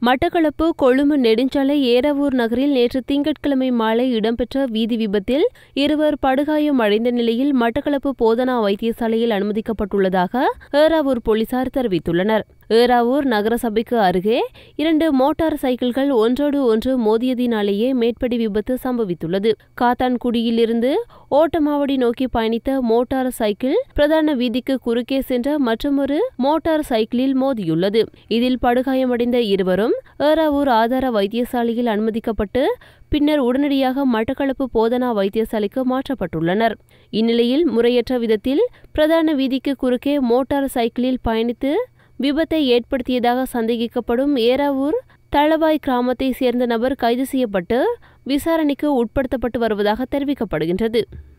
மட்டக்களப்பு கொழும்பு நெடுஞ்சாலை ஏறாவூர் நகரில் நேற்று திங்கட்கிழமை மாலை இடம்பெற்ற வீதி விபத்தில் இருவர் படுகாயம் அடைந்த நிலையில் மட்டக்களப்பு போதனா வைத்தியசாலையில் அனுமதிக்கப்பட்டுள்ளதாக ஏறாவூர் போலீசார் தெரிவித்துள்ளனர் ஏறாவூர் நகரசபைக்கு அருகே இரண்டு மோட்டார் சைக்கிள்கள் ஒன்றோடு ஒன்று மோதியதினாலேயே மேற்படி விபத்து சம்பவித்துள்ளது காத்தான்குடியிலிருந்து ஓட்டமாவடி நோக்கி பயணித்த மோட்டார் சைக்கிள் பிரதான வீதிக்கு குறுக்கே சென்ற மற்றொரு மோட்டார் சைக்கிளில் மோதியுள்ளது இதில் படுகாயமடைந்த இருவரும் ஏறாவூர் ஆதார வைத்தியசாலையில் அனுமதிக்கப்பட்டு பின்னர் உடனடியாக மட்டக்களப்பு போதனா வைத்தியசாலைக்கு மாற்றப்பட்டுள்ளனர் இந்நிலையில் முறையற்ற விதத்தில் பிரதான வீதிக்கு குறுக்கே மோட்டார் சைக்கிளில் பயணித்து விபத்தை ஏற்படுத்தியதாக சந்தேகிக்கப்படும் ஏறாவூர் தளவாய் கிராமத்தை சேர்ந்த நபர் கைது செய்யப்பட்டு விசாரணைக்கு உட்படுத்தப்பட்டு வருவதாக தெரிவிக்கப்படுகின்றது